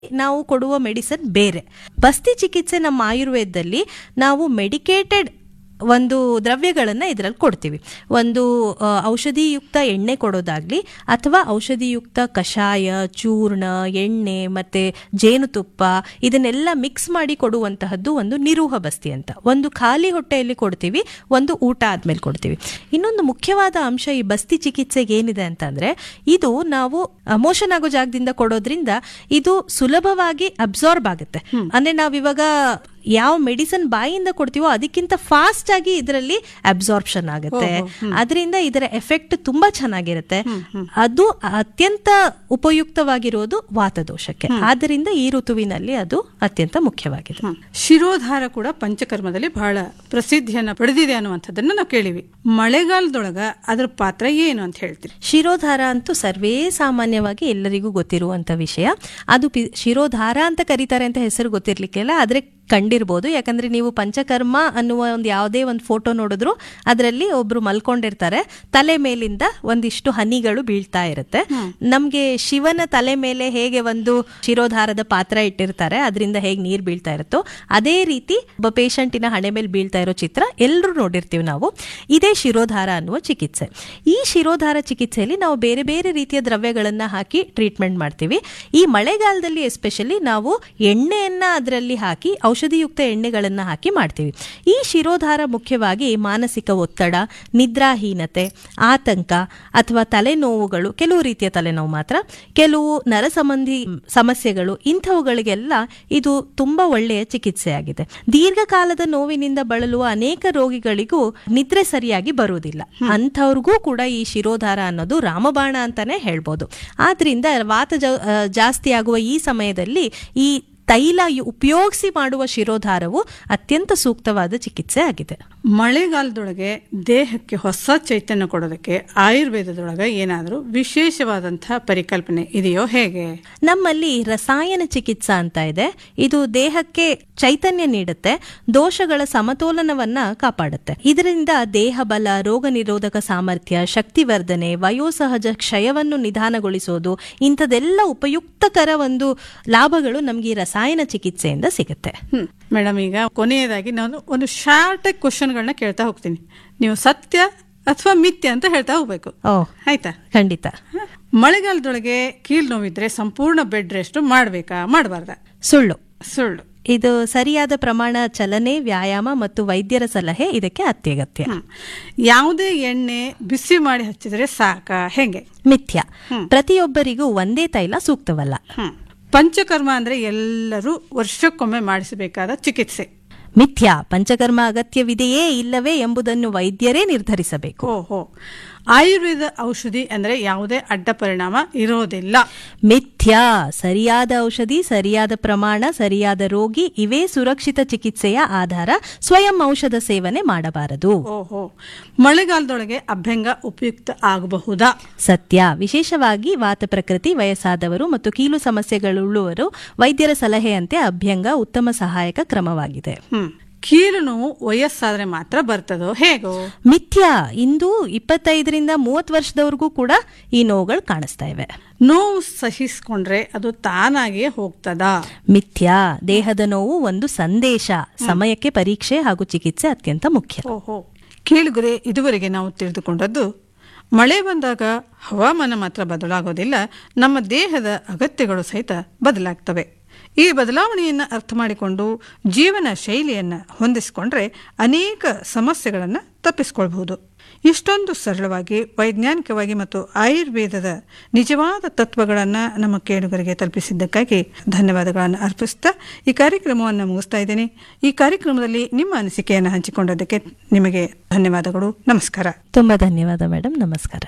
ನಾವು ಕೊಡುವ ಮೆಡಿಸನ್ ಬೇರೆ ಬಸ್ತಿ ಚಿಕಿತ್ಸೆ ನಮ್ಮ ಆಯುರ್ವೇದದಲ್ಲಿ ನಾವು ಮೆಡಿಕೇಟೆಡ್ ಒಂದು ದ್ರವ್ಯಗಳನ್ನು ಇದರಲ್ಲಿ ಕೊಡ್ತೀವಿ ಒಂದು ಆ, ಔಷಧಿಯುಕ್ತ ಎಣ್ಣೆ ಕೊಡೋದಾಗ್ಲಿ ಅಥವಾ ಔಷಧಿಯುಕ್ತ ಕಷಾಯ ಚೂರ್ಣ ಎಣ್ಣೆ ಮತ್ತೆ ಜೇನುತುಪ್ಪ ಇದನ್ನೆಲ್ಲ ಮಿಕ್ಸ್ ಮಾಡಿ ಕೊಡುವಂತಹದ್ದು ಒಂದು ನಿರೂಹ ಬಸ್ತಿ ಅಂತ ಒಂದು ಖಾಲಿ ಹೊಟ್ಟೆಯಲ್ಲಿ ಕೊಡ್ತೀವಿ ಒಂದು ಊಟ ಆದ್ಮೇಲೆ ಕೊಡ್ತೀವಿ ಇನ್ನೊಂದು ಮುಖ್ಯವಾದ ಅಂಶ ಈ ಬಸ್ತಿ ಚಿಕಿತ್ಸೆಗೆ ಏನಿದೆ ಅಂತಂದ್ರೆ ಇದು ನಾವು ಮೋಷನ್ ಆಗೋ ಜಾಗದಿಂದ ಕೊಡೋದ್ರಿಂದ ಇದು ಸುಲಭವಾಗಿ ಅಬ್ಸಾರ್ಬ್ ಆಗುತ್ತೆ ಅಂದ್ರೆ ನಾವಿವಾಗ ಯಾವ ಮೆಡಿಸನ್ ಬಾಯಿಯಿಂದ ಕೊಡ್ತೀವೋ ಅದಕ್ಕಿಂತ ಫಾಸ್ಟ್ ಆಗಿ ಇದರಲ್ಲಿ ಅಬ್ಸಾರ್ಪ್ಷನ್ ಆಗುತ್ತೆ ಅದರಿಂದ ಇದರ ಎಫೆಕ್ಟ್ ತುಂಬಾ ಚೆನ್ನಾಗಿರುತ್ತೆ ಅದು ಅತ್ಯಂತ ಉಪಯುಕ್ತವಾಗಿರೋದು ವಾತದೋಷಕ್ಕೆ ಆದ್ದರಿಂದ ಈ ಋತುವಿನಲ್ಲಿ ಅದು ಅತ್ಯಂತ ಮುಖ್ಯವಾಗಿದೆ ಹ್ಮ್. ಶಿರೋಧಾರ ಕೂಡ ಪಂಚಕರ್ಮದಲ್ಲಿ ಬಹಳ ಪ್ರಸಿದ್ಧಿಯನ್ನ ಪಡೆದಿದೆ ಅನ್ನುವಂಥದ್ದನ್ನ ನಾವು ಕೇಳಿವಿ ಮಳೆಗಾಲದೊಳಗ ಅದರ ಪಾತ್ರ ಏನು ಅಂತ ಹೇಳ್ತೀರಿ ಶಿರೋಧಾರ ಅಂತೂ ಸರ್ವೇ ಸಾಮಾನ್ಯವಾಗಿ ಎಲ್ಲರಿಗೂ ಗೊತ್ತಿರುವಂತ ವಿಷಯ ಅದು ಪಿ- ಶಿರೋಧಾರ ಅಂತ ಕರೀತಾರೆ ಅಂತ ಹೆಸರು ಗೊತ್ತಿರ್ಲಿಕ್ಕಿಲ್ಲ ಆದ್ರೆ ಕಂಡಿರ್ಬೋದು ಯಾಕಂದ್ರೆ ನೀವು ಪಂಚಕರ್ಮ ಅನ್ನುವ ಒಂದು ಯಾವುದೇ ಒಂದು ಫೋಟೋ ನೋಡಿದ್ರು ಅದರಲ್ಲಿ ಒಬ್ರು ಮಲ್ಕೊಂಡಿರ್ತಾರೆ ತಲೆ ಮೇಲಿಂದ ಒಂದಿಷ್ಟು ಹನಿಗಳು ಬೀಳ್ತಾ ಇರುತ್ತೆ ನಮ್ಗೆ ಶಿವನ ತಲೆ ಮೇಲೆ ಹೇಗೆ ಒಂದು ಶಿರೋಧಾರದ ಪಾತ್ರ ಇಟ್ಟಿರ್ತಾರೆ ಅದರಿಂದ ಹೇಗೆ ನೀರು ಬೀಳ್ತಾ ಇರುತ್ತೋ ಅದೇ ರೀತಿ ಒಬ್ಬ ಪೇಷಂಟಿನ ಹಣೆ ಮೇಲೆ ಬೀಳ್ತಾ ಇರೋ ಚಿತ್ರ ಎಲ್ಲರೂ ನೋಡಿರ್ತೀವಿ ನಾವು ಇದೇ ಶಿರೋಧಾರ ಅನ್ನುವ ಚಿಕಿತ್ಸೆ ಈ ಶಿರೋಧಾರ ಚಿಕಿತ್ಸೆಯಲ್ಲಿ ನಾವು ಬೇರೆ ಬೇರೆ ರೀತಿಯ ದ್ರವ್ಯಗಳನ್ನ ಹಾಕಿ ಟ್ರೀಟ್ಮೆಂಟ್ ಮಾಡ್ತೀವಿ ಈ ಮಳೆಗಾಲದಲ್ಲಿ ಎಸ್ಪೆಷಲಿ ನಾವು ಎಣ್ಣೆಯನ್ನ ಅದರಲ್ಲಿ ಹಾಕಿ ಔಷಧಿಯುಕ್ತ ಎಣ್ಣೆಗಳನ್ನ ಹಾಕಿ ಮಾಡ್ತೀವಿ ಈ ಶಿರೋಧಾರ ಮುಖ್ಯವಾಗಿ ಮಾನಸಿಕ ಒತ್ತಡ ನಿದ್ರಾಹೀನತೆ ಆತಂಕ ಅಥವಾ ತಲೆನೋವುಗಳು ಕೆಲವು ರೀತಿಯ ತಲೆನೋವು ಮಾತ್ರ ಕೆಲವು ನರ ಸಂಬಂಧಿ ಸಮಸ್ಯೆಗಳು ಇಂಥವುಗಳಿಗೆಲ್ಲ ಇದು ತುಂಬಾ ಒಳ್ಳೆಯ ಚಿಕಿತ್ಸೆಯಾಗಿದೆ ದೀರ್ಘಕಾಲದ ನೋವಿನಿಂದ ಬಳಲುವ ಅನೇಕ ರೋಗಿಗಳಿಗೂ ನಿದ್ರೆ ಸರಿಯಾಗಿ ಬರುವುದಿಲ್ಲ ಅಂಥವ್ರಿಗೂ ಕೂಡ ಈ ಶಿರೋಧಾರ ಅನ್ನೋದು ರಾಮಬಾಣ ಅಂತಾನೆ ಹೇಳ್ಬೋದು ಆದ್ರಿಂದ ವಾತ ಜ- ಆ, ಜಾಸ್ತಿ ಆಗುವ ಈ ಸಮಯದಲ್ಲಿ ಈ ತೈಲ ಯು- ಉಪಯೋಗಿಸಿ ಮಾಡುವ ಶಿರೋಧಾರವು ಅತ್ಯಂತ ಸೂಕ್ತವಾದ ಚಿಕಿತ್ಸೆ ಆಗಿದೆ ಮಳೆಗಾಲದೊಳಗೆ ದೇಹಕ್ಕೆ ಹೊಸ ಚೈತನ್ಯ ಕೊಡೋದಕ್ಕೆ ಆಯುರ್ವೇದದೊಳಗೆ ಏನಾದರೂ ವಿಶೇಷವಾದಂತಹ ಪರಿಕಲ್ಪನೆ ಇದೆಯೋ ಹೇಗೆ ನಮ್ಮಲ್ಲಿ ರಸಾಯನ ಚಿಕಿತ್ಸಾ ಅಂತ ಇದೆ ಇದು ದೇಹಕ್ಕೆ ಚೈತನ್ಯ ನೀಡುತ್ತೆ ದೋಷಗಳ ಸಮತೋಲನವನ್ನ ಕಾಪಾಡುತ್ತೆ ಇದರಿಂದ ದೇಹ ಬಲ ರೋಗ ನಿರೋಧಕ ಸಾಮರ್ಥ್ಯ ಶಕ್ತಿವರ್ಧನೆ ವಯೋಸಹಜ ಕ್ಷಯವನ್ನು ನಿಧಾನಗೊಳಿಸೋದು ಇಂಥದೆಲ್ಲ ಉಪಯುಕ್ತಕರ ಒಂದು ಲಾಭಗಳು ನಮ್ಗೆ ಈ ರಸಾಯನ ಚಿಕಿತ್ಸೆಯಿಂದ ಸಿಗುತ್ತೆ ಹ್ಮ್ ಮೇಡಮ್ ಈಗ ಕೊನೆಯದಾಗಿ ನಾನು ಒಂದು ಶಾರ್ಟ್ ಕ್ವಶನ್ಗಳನ್ನ ಕೇಳ್ತಾ ಹೋಗ್ತೀನಿ ನೀವು ಸತ್ಯ ಅಥವಾ ಮಿಥ್ಯ ಅಂತ ಹೇಳ್ತಾ ಹೋಗ್ಬೇಕು ಓ ಆಯ್ತಾ ಖಂಡಿತ ಹ? ಮಳೆಗಾಲದೊಳಗೆ ಕೀಲ್ ನೋವಿದ್ರೆ ಸಂಪೂರ್ಣ ಬೆಡ್ ರೆಸ್ಟ್ ಮಾಡಬೇಕಾ ಮಾಡಬಾರ್ದ ಸುಳ್ಳು ಸುಳ್ಳು ಇದು ಸರಿಯಾದ ಪ್ರಮಾಣ ಚಲನೆ ವ್ಯಾಯಾಮ ಮತ್ತು ವೈದ್ಯರ ಸಲಹೆ ಇದಕ್ಕೆ ಅತ್ಯಗತ್ಯ ಹ್ಮ್. ಯಾವುದೇ ಎಣ್ಣೆ ಬಿಸಿ ಮಾಡಿ ಹಚ್ಚಿದ್ರೆ ಸಾಕ ಹೆಂಗೆ ಮಿಥ್ಯ ಪ್ರತಿಯೊಬ್ಬರಿಗೂ ಒಂದೇ ತೈಲ ಸೂಕ್ತವಲ್ಲ ಹ್ಮ್. ಪಂಚಕರ್ಮ ಅಂದ್ರೆ ಎಲ್ಲರೂ ವರ್ಷಕ್ಕೊಮ್ಮೆ ಮಾಡಿಸಬೇಕಾದ ಚಿಕಿತ್ಸೆ ಮಿಥ್ಯ ಪಂಚಕರ್ಮ ಅಗತ್ಯವಿದೆಯೇ ಇಲ್ಲವೇ ಎಂಬುದನ್ನು ವೈದ್ಯರೇ ನಿರ್ಧರಿಸಬೇಕು ಓಹೋ ಆಯುರ್ವೇದ ಔಷಧಿ ಅಂದ್ರೆ ಯಾವುದೇ ಅಡ್ಡ ಪರಿಣಾಮ ಇರೋದಿಲ್ಲ ಮಿಥ್ಯ ಸರಿಯಾದ ಔಷಧಿ ಸರಿಯಾದ ಪ್ರಮಾಣ ಸರಿಯಾದ ರೋಗಿ ಇವೇ ಸುರಕ್ಷಿತ ಚಿಕಿತ್ಸೆಯ ಆಧಾರ ಸ್ವಯಂ ಔಷಧ ಸೇವನೆ ಮಾಡಬಾರದು ಓಹೋ ಮಳೆಗಾಲದೊಳಗೆ ಅಭ್ಯಂಗ ಉಪಯುಕ್ತ ಆಗಬಹುದಾ ಸತ್ಯ ವಿಶೇಷವಾಗಿ ವಾತ ಪ್ರಕೃತಿ ವಯಸ್ಸಾದವರು ಮತ್ತು ಕೀಲು ಸಮಸ್ಯೆಗಳುಳ್ಳವರು ವೈದ್ಯರ ಸಲಹೆಯಂತೆ ಅಭ್ಯಂಗ ಉತ್ತಮ ಸಹಾಯಕ ಕ್ರಮವಾಗಿದೆ ಹ್ಮ್ ಕೀಲು ನೋವು ವಯಸ್ಸಾದ್ರೆ ಮಾತ್ರ ಬರ್ತದೋ ಹೇಗೋ ಮಿಥ್ಯ ಇಂದು ಇಪ್ಪತ್ತೈದರಿಂದ ಮೂವತ್ತು ವರ್ಷದವರೆಗೂ ಕೂಡ ಈ ನೋವುಗಳು ಕಾಣಿಸ್ತಾ ಇವೆ ನೋವು ಸಹಿಸ್ಕೊಂಡ್ರೆ ಅದು ತಾನಾಗಿಯೇ ಹೋಗ್ತದಾ ಮಿಥ್ಯ ದೇಹದ ನೋವು ಒಂದು ಸಂದೇಶ ಸಮಯಕ್ಕೆ ಪರೀಕ್ಷೆ ಹಾಗೂ ಚಿಕಿತ್ಸೆ ಅತ್ಯಂತ ಮುಖ್ಯ ಓಹೋ ಕೇಳುಗರೆ ಇದುವರೆಗೆ ನಾವು ತಿಳಿದುಕೊಂಡದ್ದು ಮಳೆ ಬಂದಾಗ ಹವಾಮಾನ ಮಾತ್ರ ಬದಲಾಗೋದಿಲ್ಲ ನಮ್ಮ ದೇಹದ ಅಗತ್ಯಗಳು ಸಹಿತ ಬದಲಾಗ್ತವೆ ಈ ಬದಲಾವಣೆಯನ್ನು ಅರ್ಥ ಮಾಡಿಕೊಂಡು ಜೀವನ ಶೈಲಿಯನ್ನು ಹೊಂದಿಸಿಕೊಂಡ್ರೆ ಅನೇಕ ಸಮಸ್ಯೆಗಳನ್ನು ತಪ್ಪಿಸ್ಕೊಳ್ಬಹುದು ಇಷ್ಟೊಂದು ಸರಳವಾಗಿ ವೈಜ್ಞಾನಿಕವಾಗಿ ಮತ್ತು ಆಯುರ್ವೇದದ ನಿಜವಾದ ತತ್ವಗಳನ್ನು ನಮ್ಮ ಕೇಳುಗರಿಗೆ ತಲುಪಿಸಿದ್ದಕ್ಕಾಗಿ ಧನ್ಯವಾದಗಳನ್ನು ಅರ್ಪಿಸ್ತಾ ಈ ಕಾರ್ಯಕ್ರಮವನ್ನು ಮುಗಿಸ್ತಾ ಇದ್ದೇನೆ ಈ ಕಾರ್ಯಕ್ರಮದಲ್ಲಿ ನಿಮ್ಮ ಅನಿಸಿಕೆಯನ್ನು ಹಂಚಿಕೊಂಡದ್ದಕ್ಕೆ ನಿಮಗೆ ಧನ್ಯವಾದಗಳು ನಮಸ್ಕಾರ ತುಂಬಾ ಧನ್ಯವಾದ ಮೇಡಮ್ ನಮಸ್ಕಾರ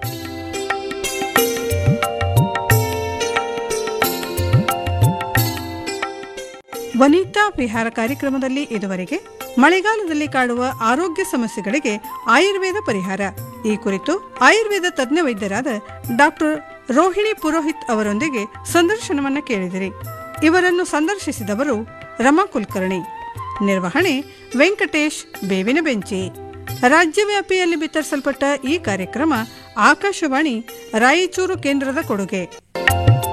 ವನಿತಾ ವಿಹಾರ ಕಾರ್ಯಕ್ರಮದಲ್ಲಿ ಇದುವರೆಗೆ ಮಳೆಗಾಲದಲ್ಲಿ ಕಾಡುವ ಆರೋಗ್ಯ ಸಮಸ್ಯೆಗಳಿಗೆ ಆಯುರ್ವೇದ ಪರಿಹಾರ ಈ ಕುರಿತು ಆಯುರ್ವೇದ ತಜ್ಞ ವೈದ್ಯರಾದ ಡಾಕ್ಟರ್ ರೋಹಿಣಿ ಪುರೋಹಿತ್ ಅವರೊಂದಿಗೆ ಸಂದರ್ಶನವನ್ನ ಕೇಳಿದಿರಿ ಇವರನ್ನು ಸಂದರ್ಶಿಸಿದವರು ರಮಾ ಕುಲಕರ್ಣಿ ನಿರ್ವಹಣೆ ವೆಂಕಟೇಶ್ ಬೇವಿನ ಬೆಂಚಿ ರಾಜ್ಯವ್ಯಾಪಿಯಲ್ಲಿ ಬಿತ್ತರಿಸಲ್ಪಟ್ಟ ಈ ಕಾರ್ಯಕ್ರಮ ಆಕಾಶವಾಣಿ ರಾಯಚೂರು ಕೇಂದ್ರದ ಕೊಡುಗೆ